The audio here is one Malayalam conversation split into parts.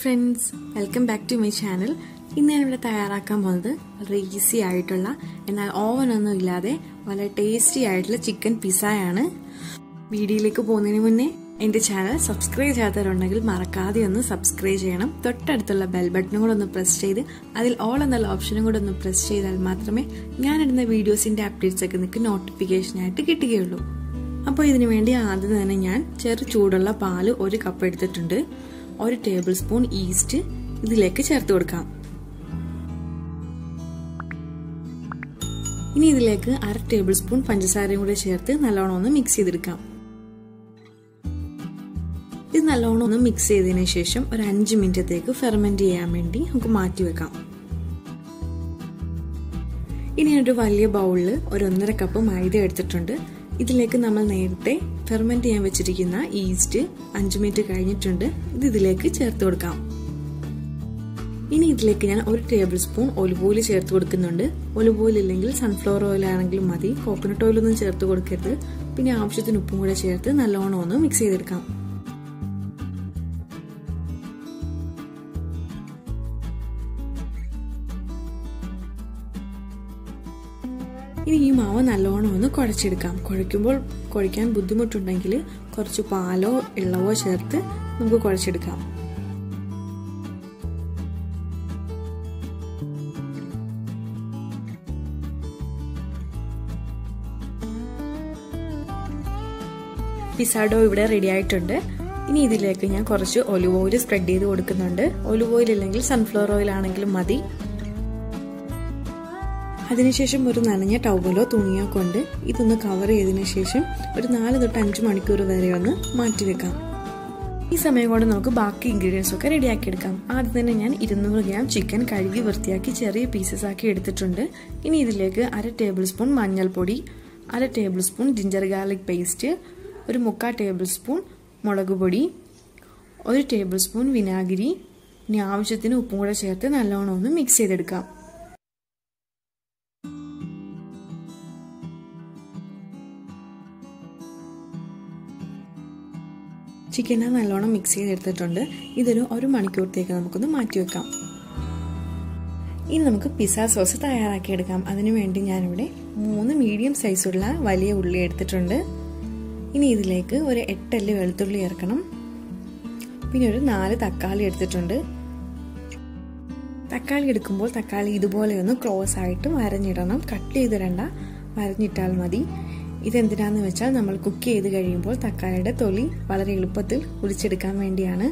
friends welcome back to my channel ഇന്ന് ഞാൻ ഇവിടെ തയ്യാറാക്കാൻ പോകുന്നത് വളരെ ഈസി ആയിട്ടുള്ള എന്നാൽ ഓവനൊന്നും ഇല്ലാതെ വളരെ ടേസ്റ്റി ആയിട്ടുള്ള ചിക്കൻ പിസ്സയാണ് വീഡിയോയിലേക്ക് പോകുന്നതിന് മുന്നേ എന്റെ ചാനൽ സബ്സ്ക്രൈബ് ചെയ്യാത്തവരുണ്ടെങ്കിൽ മറക്കാതെ ഒന്ന് സബ്സ്ക്രൈബ് ചെയ്യണം തൊട്ടടുത്തുള്ള ബെൽ ബട്ടണും കൂടെ ഒന്ന് പ്രസ് ചെയ്ത് അതിൽ ഓൾ എന്നുള്ള ഓപ്ഷനും കൂടെ ഒന്ന് പ്രസ് ചെയ്താൽ മാത്രമേ ഞാനിടുന്ന വീഡിയോസിന്റെ അപ്ഡേറ്റ്സ് ഒക്കെ നിങ്ങൾക്ക് നോട്ടിഫിക്കേഷനായിട്ട് കിട്ടുകയുള്ളൂ അപ്പോൾ ഇതിനു വേണ്ടി ആദ്യം തന്നെ ഞാൻ ചെറു ചൂടുള്ള പാല് ഒരു കപ്പ് എടുത്തിട്ടുണ്ട് ഒരു ടേബിൾ സ്പൂൺ ഈസ്റ്റ് ഇതിലേക്ക് ചേർത്ത് കൊടുക്കാം ഇനി ഇതിലേക്ക് അര ടേബിൾ സ്പൂൺ പഞ്ചസാരയും കൂടെ ചേർത്ത് നല്ലോണം ഒന്ന് മിക്സ് ചെയ്തെടുക്കാം ഇത് നല്ലോണം ഒന്ന് മിക്സ് ചെയ്തതിന് ശേഷം ഒരു അഞ്ച് മിനിറ്റത്തേക്ക് ഫെർമെന്റ് ചെയ്യാൻ വേണ്ടി നമുക്ക് മാറ്റി വെക്കാം ഇനി ഒരു വലിയ ബൗളിൽ ഒരു ഒന്നര കപ്പ് മൈദ എടുത്തിട്ടുണ്ട് ഇതിലേക്ക് നമ്മൾ നേരത്തെ ഫെർമെന്റ് ചെയ്യാൻ വെച്ചിരിക്കുന്ന ഈസ്റ്റ് അഞ്ച് മിനിറ്റ് കഴിഞ്ഞിട്ടുണ്ട് ഇത് ഇതിലേക്ക് ചേർത്ത് കൊടുക്കാം ഇനി ഇതിലേക്ക് ഞാൻ ഒരു ടേബിൾ സ്പൂൺ ഒലിവ് ഓയിൽ ചേർത്ത് കൊടുക്കുന്നുണ്ട് ഒലിവ് ഓയിൽ ഇല്ലെങ്കിൽ സൺഫ്ലവർ ഓയിൽ ആണെങ്കിലും മതി കോക്കനട്ട് ഓയിലൊന്നും ചേർത്ത് കൊടുക്കരുത് പിന്നെ ആവശ്യത്തിന് ഉപ്പും കൂടെ ചേർത്ത് നല്ലോണം ഒന്ന് മിക്സ് ചെയ്തെടുക്കാം ഇനി ഈ മാവ് നല്ലോണം ഒന്ന് കുഴച്ചെടുക്കാം കുഴയ്ക്കുമ്പോൾ കുഴയ്ക്കാൻ ബുദ്ധിമുട്ടുണ്ടെങ്കിൽ കുറച്ച് പാലോ വെള്ളമോ ചേർത്ത് നമുക്ക് കുഴച്ചെടുക്കാം പിസാഡോ ഇവിടെ റെഡി ആയിട്ടുണ്ട് ഇനി ഇതിലേക്ക് ഞാൻ കുറച്ച് ഒലിവ് ഓയിൽ സ്പ്രെഡ് ചെയ്ത് കൊടുക്കുന്നുണ്ട് ഒലിവ് ഓയിൽ ഇല്ലെങ്കിൽ സൺഫ്ലവർ ഓയിൽ ആണെങ്കിലും മതി അതിനുശേഷം ഒരു നനഞ്ഞ ടവലോ തുണിയോ കൊണ്ട് ഇതൊന്ന് കവർ ചെയ്തതിനു ശേഷം ഒരു നാല് തൊട്ട് അഞ്ച് മണിക്കൂർ വരെ ഒന്ന് മാറ്റിവെക്കാം ഈ സമയം കൊണ്ട് നമുക്ക് ബാക്കി ഇൻഗ്രീഡിയൻസ് ഒക്കെ റെഡിയാക്കി എടുക്കാം ആദ്യം തന്നെ ഞാൻ ഇരുന്നൂറ് ഗ്രാം ചിക്കൻ കഴുകി വൃത്തിയാക്കി ചെറിയ പീസസ് ആക്കി എടുത്തിട്ടുണ്ട് ഇനി ഇതിലേക്ക് അര ടേബിൾ സ്പൂൺ മഞ്ഞൾപ്പൊടി അര table spoon ginger garlic paste ഒരു മുക്കാൽ ടേബിൾ സ്പൂൺ മുളക് പൊടി ഒരു ടേബിൾ സ്പൂൺ വിനാഗിരി ഇനി ആവശ്യത്തിന് ഉപ്പും കൂടെ ചേർത്ത് നല്ലോണം ഒന്ന് മിക്സ് ചെയ്തെടുക്കാം ചിക്കനെ നല്ലോണം മിക്സ് ചെയ്തെടുത്തിട്ടുണ്ട് ഇതൊരു ഒരു മണിക്കൂറത്തേക്ക് നമുക്കൊന്ന് മാറ്റി വെക്കാം ഇനി നമുക്ക് പിസ്സ സോസ് തയ്യാറാക്കിയെടുക്കാം അതിനുവേണ്ടി ഞാനിവിടെ മൂന്ന് മീഡിയം സൈസുള്ള വലിയ ഉള്ളി എടുത്തിട്ടുണ്ട് ഇനി ഇതിലേക്ക് ഒരു എട്ടല്ല് വെളുത്തുള്ളി ചേർക്കണം പിന്നെ ഒരു നാല് തക്കാളി എടുത്തിട്ടുണ്ട് തക്കാളി എടുക്കുമ്പോൾ തക്കാളി ഇതുപോലെ ഒന്ന് ക്ലോസ് ആയിട്ട് വരഞ്ഞിടണം കട്ട് ചെയ്തിടണ്ട വരഞ്ഞിട്ടാൽ മതി ഇതെന്തിനാന്ന് വെച്ചാൽ നമ്മൾ കുക്ക് ചെയ്ത് കഴിയുമ്പോൾ തക്കാളിയുടെ തൊലി വളരെ എളുപ്പത്തിൽ ഉരിച്ചെടുക്കാൻ വേണ്ടിയാണ്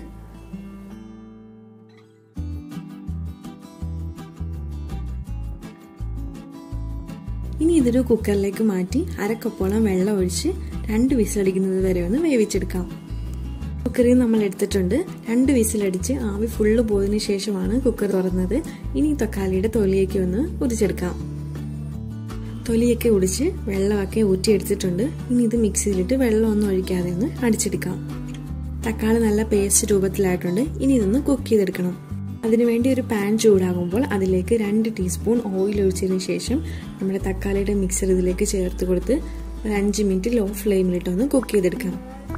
ഇനി ഇതൊരു കുക്കറിലേക്ക് മാറ്റി അരക്കപ്പോളം വെള്ളം ഒഴിച്ച് രണ്ട് വിസിലടിക്കുന്നത് വരെ ഒന്ന് വേവിച്ചെടുക്കാം കുക്കറിൽ നമ്മൾ എടുത്തിട്ടുണ്ട് രണ്ട് വിസിലടിച്ച് ആവി ഫുള്ള് പോയതിനു ശേഷമാണ് കുക്കർ തുറന്നത് ഇനി തക്കാളിയുടെ തൊലിയൊക്കെ ഒന്ന് ഉരിച്ചെടുക്കാം തൊലിയൊക്കെ ഒടിച്ച് വെള്ളമൊക്കെ ഊറ്റിയെടുത്തിട്ടുണ്ട് ഇനി ഇത് മിക്സിയിലിട്ട് വെള്ളമൊന്നും ഒഴിക്കാതെ ഒന്ന് അടിച്ചെടുക്കാം തക്കാളി നല്ല പേസ്റ്റ് രൂപത്തിലായിട്ടുണ്ട് ഇനി ഇതൊന്ന് കുക്ക് ചെയ്തെടുക്കണം അതിനുവേണ്ടി ഒരു പാൻ ചൂടാകുമ്പോൾ അതിലേക്ക് രണ്ട് ടീസ്പൂൺ ഓയിൽ ഒഴിച്ചതിന് ശേഷം നമ്മുടെ തക്കാളിയുടെ മിക്സർ ഇതിലേക്ക് ചേർത്ത് കൊടുത്ത് ഒരു അഞ്ച് മിനിറ്റ് ലോ ഫ്ലെയിമിലിട്ടൊന്ന് കുക്ക് ചെയ്തെടുക്കാം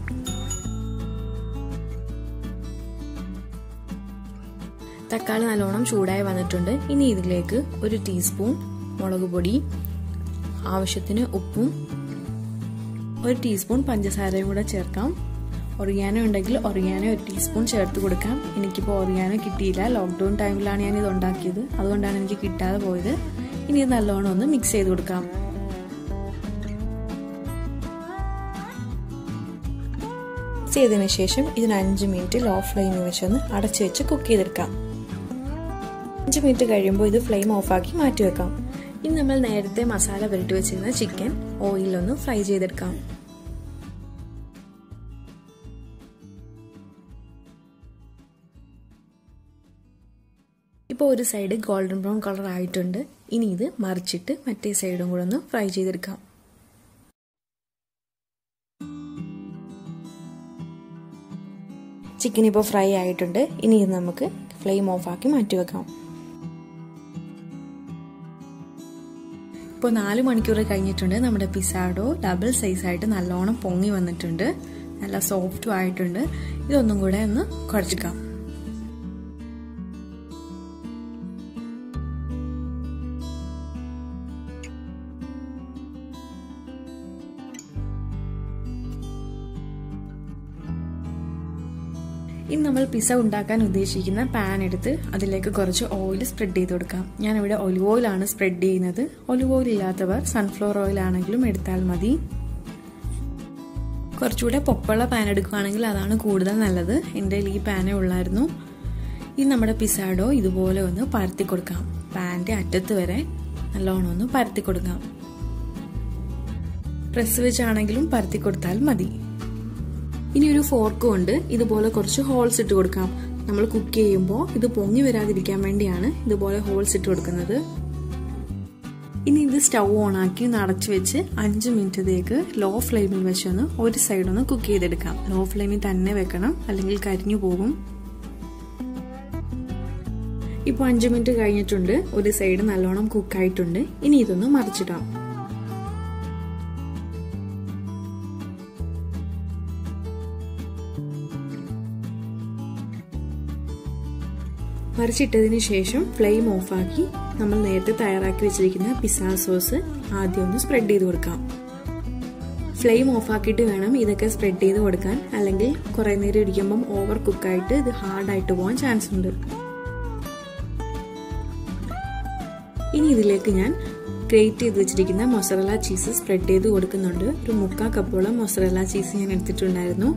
തക്കാളി നല്ലോണം ചൂടായി വന്നിട്ടുണ്ട് ഇനി ഇതിലേക്ക് ഒരു ടീസ്പൂൺ മുളക് പൊടി ആവശ്യത്തിന് ഉപ്പും ഒരു ടീസ്പൂൺ പഞ്ചസാരയും കൂടെ ചേർക്കാം ഒറിയാനോ ഉണ്ടെങ്കിൽ ഒറിയാനോ ഒരു ടീസ്പൂൺ ചേർത്ത് കൊടുക്കാം എനിക്കിപ്പോൾ ഒറിയാനോ കിട്ടിയില്ല ലോക്ക്ഡൗൺ ടൈമിലാണ് ഞാൻ ഇത് ഉണ്ടാക്കിയത് അതുകൊണ്ടാണ് എനിക്ക് കിട്ടാതെ പോയത് ഇനി ഇത് നല്ലോണം ഒന്ന് മിക്സ് ചെയ്ത് കൊടുക്കാം മിക്സ് ചെയ്തതിന് ശേഷം ഇതിന് അഞ്ച് മിനിറ്റ് ലോ ഫ്ലെയിമിൽ വെച്ചൊന്ന് അടച്ചു വെച്ച് കുക്ക് ചെയ്തെടുക്കാം അഞ്ച് മിനിറ്റ് കഴിയുമ്പോൾ ഇത് ഫ്ലെയിം ഓഫാക്കി മാറ്റി വെക്കാം ഇനി നമ്മൾ നേരത്തെ മസാല പുരട്ടി വെച്ചിരുന്ന ചിക്കൻ ഓയിലൊന്ന് ഫ്രൈ ചെയ്തെടുക്കാം ഇപ്പോൾ ഒരു സൈഡ് ഗോൾഡൻ ബ്രൗൺ കളർ ആയിട്ടുണ്ട് ഇനി ഇത് മറിച്ചിട്ട് മറ്റേ സൈഡും കൂടെ ഒന്ന് ഫ്രൈ ചെയ്തെടുക്കാം ചിക്കൻ ഇപ്പോൾ ഫ്രൈ ആയിട്ടുണ്ട് ഇനി ഇത് നമുക്ക് ഫ്ലെയിം ഓഫാക്കി മാറ്റി വെക്കാം ഇപ്പോൾ നാല് മണിക്കൂർ കഴിഞ്ഞിട്ടുണ്ട് നമ്മുടെ പിസാഡോ ഡബിൾ സൈസായിട്ട് നല്ലോണം പൊങ്ങി വന്നിട്ടുണ്ട് നല്ല സോഫ്റ്റും ആയിട്ടുണ്ട് ഇതൊന്നും കൂടെ ഒന്ന് കുഴച്ചിക്കാം ഇനി നമ്മൾ പിസ്സ ഉണ്ടാക്കാൻ ഉദ്ദേശിക്കുന്ന പാൻ എടുത്ത് അതിലേക്ക് കുറച്ച് ഓയിൽ സ്പ്രെഡ് ചെയ്ത് കൊടുക്കാം ഞാനിവിടെ ഒലിവ് ഓയിലാണ് സ്പ്രെഡ് ചെയ്യുന്നത് ഒലിവ് ഓയിൽ ഇല്ലാത്തവർ സൺഫ്ലവർ ഓയിൽ ആണെങ്കിലും എടുത്താൽ മതി കുറച്ചുകൂടെ പൊപ്പുള്ള പാൻ എടുക്കുകയാണെങ്കിൽ അതാണ് കൂടുതൽ നല്ലത് എൻ്റെ ഈ പാനേ ഉള്ളായിരുന്നു ഇനി നമ്മുടെ പിസാഡോ ഇതുപോലെ ഒന്ന് പരത്തി കൊടുക്കാം പാൻ്റെ അറ്റത്ത് വരെ നല്ലോണം ഒന്ന് പരത്തി കൊടുക്കാം പ്രസ് വെച്ചാണെങ്കിലും പരത്തി കൊടുത്താൽ മതി ഇനി ഒരു ഫോർക്ക് കൊണ്ട് ഇതുപോലെ കുറച്ച് ഹോൾസ് ഇട്ട് കൊടുക്കാം നമ്മൾ കുക്ക് ചെയ്യുമ്പോൾ ഇത് പൊങ്ങി വരാതിരിക്കാൻ വേണ്ടിയാണ് ഇതുപോലെ ഹോൾസ് ഇട്ട് കൊടുക്കുന്നത് ഇനി ഇത് സ്റ്റൗ ഓണാക്കി ഒന്ന് അടച്ചു വെച്ച് അഞ്ച് മിനിറ്റത്തേക്ക് ലോ ഫ്ലെയിമിൽ വെച്ചൊന്ന് ഒരു സൈഡ് ഒന്ന് കുക്ക് ചെയ്തെടുക്കാം ലോ ഫ്ലെയിമിൽ തന്നെ വെക്കണം അല്ലെങ്കിൽ കരിഞ്ഞു പോകും ഇപ്പോൾ അഞ്ച് മിനിറ്റ് കഴിഞ്ഞിട്ടുണ്ട് ഒരു സൈഡ് നല്ലോണം കുക്കായിട്ടുണ്ട് ഇനി ഇതൊന്ന് മറിച്ചിടാം മറിച്ചിട്ടതിന് ശേഷം ഫ്ലെയിം ഓഫാക്കി നമ്മൾ നേരത്തെ തയ്യാറാക്കി വെച്ചിരിക്കുന്ന പിസ്സ സോസ് ആദ്യം ഒന്ന് സ്പ്രെഡ് ചെയ്ത് കൊടുക്കാം ഫ്ലെയിം ഓഫാക്കിയിട്ട് വേണം ഇതൊക്കെ സ്പ്രെഡ് ചെയ്ത് കൊടുക്കാൻ അല്ലെങ്കിൽ കുറേ നേരം ഇരിക്കുമ്പം ഓവർ കുക്കായിട്ട് ഇത് ഹാർഡായിട്ട് പോകാൻ ചാൻസ് ഉണ്ട് ഇനി ഇതിലേക്ക് ഞാൻ ഗ്രേറ്റ് ചെയ്ത് വെച്ചിരിക്കുന്ന മൊസറല ചീസ് സ്പ്രെഡ് ചെയ്ത് കൊടുക്കുന്നുണ്ട് ഒരു മുക്കാൽ കപ്പോളം മൊസറല ചീസ് ഞാൻ എടുത്തിട്ടുണ്ടായിരുന്നു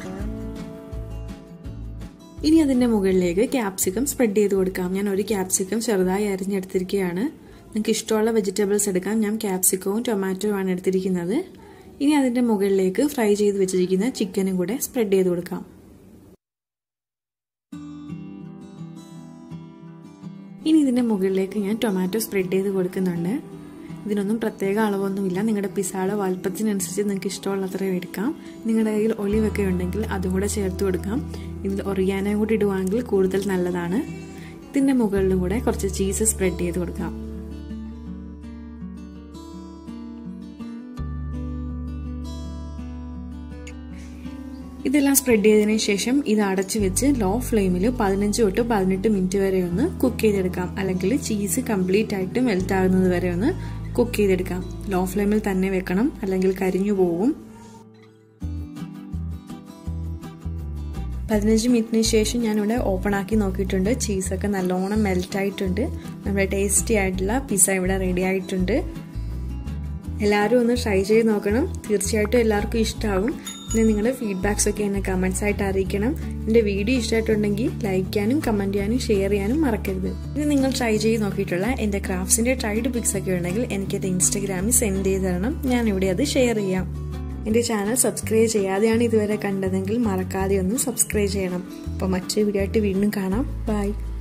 ഇനി അതിൻ്റെ മുകളിലേക്ക് ക്യാപ്സിക്കം സ്പ്രെഡ് ചെയ്ത് കൊടുക്കാം ഞാൻ ഒരു ക്യാപ്സിക്കം ചെറുതായി അരിഞ്ഞെടുത്തിരിക്കുകയാണ് നിങ്ങൾക്ക് ഇഷ്ടമുള്ള വെജിറ്റബിൾസ് എടുക്കാം ഞാൻ ക്യാപ്സിക്കവും ടൊമാറ്റോയും ആണ് എടുത്തിരിക്കുന്നത് ഇനി അതിൻ്റെ മുകളിലേക്ക് ഫ്രൈ ചെയ്ത് വെച്ചിരിക്കുന്ന ചിക്കനും കൂടെ സ്പ്രെഡ് ചെയ്ത് കൊടുക്കാം ഇനി ഇതിൻ്റെ മുകളിലേക്ക് ഞാൻ ടൊമാറ്റോ സ്പ്രെഡ് ചെയ്ത് കൊടുക്കുന്നുണ്ട് ഇതിനൊന്നും പ്രത്യേക അളവൊന്നുമില്ല നിങ്ങളുടെ പിസായുടെ വലുപ്പത്തിനനുസരിച്ച് നിങ്ങൾക്ക് ഇഷ്ടമുള്ളത്രയും എടുക്കാം നിങ്ങളുടെ കയ്യിൽ ഒലിവൊക്കെ ഉണ്ടെങ്കിൽ അതും കൂടെ ചേർത്ത് കൊടുക്കാം ഇതിൽ ഒറിയാനയും കൂടി ഇടുവാണെങ്കിൽ കൂടുതൽ നല്ലതാണ് ഇതിൻ്റെ മുകളിലും കൂടെ കുറച്ച് ചീസ് സ്പ്രെഡ് ചെയ്ത് കൊടുക്കാം ഇതെല്ലാം സ്പ്രെഡ് ചെയ്തതിന് ശേഷം ഇത് അടച്ചു വെച്ച് ലോ ഫ്ലെയിമിൽ പതിനഞ്ച് തൊട്ട് പതിനെട്ട് മിനിറ്റ് വരെ ഒന്ന് കുക്ക് ചെയ്തെടുക്കാം അല്ലെങ്കിൽ ചീസ് കംപ്ലീറ്റ് ആയിട്ട് മെൽറ്റ് ആകുന്നത് വരെ ഒന്ന് കുക്ക് ചെയ്തെടുക്കാം ലോ ഫ്ലെയിമിൽ തന്നെ വെക്കണം അല്ലെങ്കിൽ കരിഞ്ഞു പോകും പതിനഞ്ച് മിനിറ്റിന് ശേഷം ഞാനിവിടെ ഓപ്പൺ ആക്കി നോക്കിയിട്ടുണ്ട് ചീസൊക്കെ നല്ലോണം മെൽറ്റ് ആയിട്ടുണ്ട് നമ്മുടെ ടേസ്റ്റി ആയിട്ടുള്ള പിസ്സ ഇവിടെ റെഡി ആയിട്ടുണ്ട് എല്ലാവരും ഒന്ന് ട്രൈ ചെയ്ത് നോക്കണം തീർച്ചയായിട്ടും എല്ലാവർക്കും ഇഷ്ടമാകും പിന്നെ നിങ്ങളുടെ ഫീഡ്ബാക്സ് ഒക്കെ എന്നെ കമൻസ് ആയിട്ട് അറിയിക്കണം എൻ്റെ വീഡിയോ ഇഷ്ടമായിട്ടുണ്ടെങ്കിൽ ലൈക്ക് ചെയ്യാനും കമൻറ്റ് ചെയ്യാനും ഷെയർ ചെയ്യാനും മറക്കരുത് ഇനി നിങ്ങൾ ട്രൈ ചെയ്ത് നോക്കിയിട്ടുള്ള എൻ്റെ ക്രാഫ്റ്റ്സിൻ്റെ ട്രൈഡ് പിക്സ് ഒക്കെ ഉണ്ടെങ്കിൽ എനിക്കത് ഇൻസ്റ്റഗ്രാമിൽ സെൻഡ് ചെയ്ത് തരണം ഞാൻ ഇവിടെ അത് ഷെയർ ചെയ്യാം എൻ്റെ ചാനൽ സബ്സ്ക്രൈബ് ചെയ്യാതെയാണ് ഇതുവരെ കണ്ടതെങ്കിൽ മറക്കാതെ ഒന്ന് സബ്സ്ക്രൈബ് ചെയ്യണം അപ്പോൾ മറ്റൊരു വീഡിയോ ആയിട്ട് വീണ്ടും കാണാം ബൈ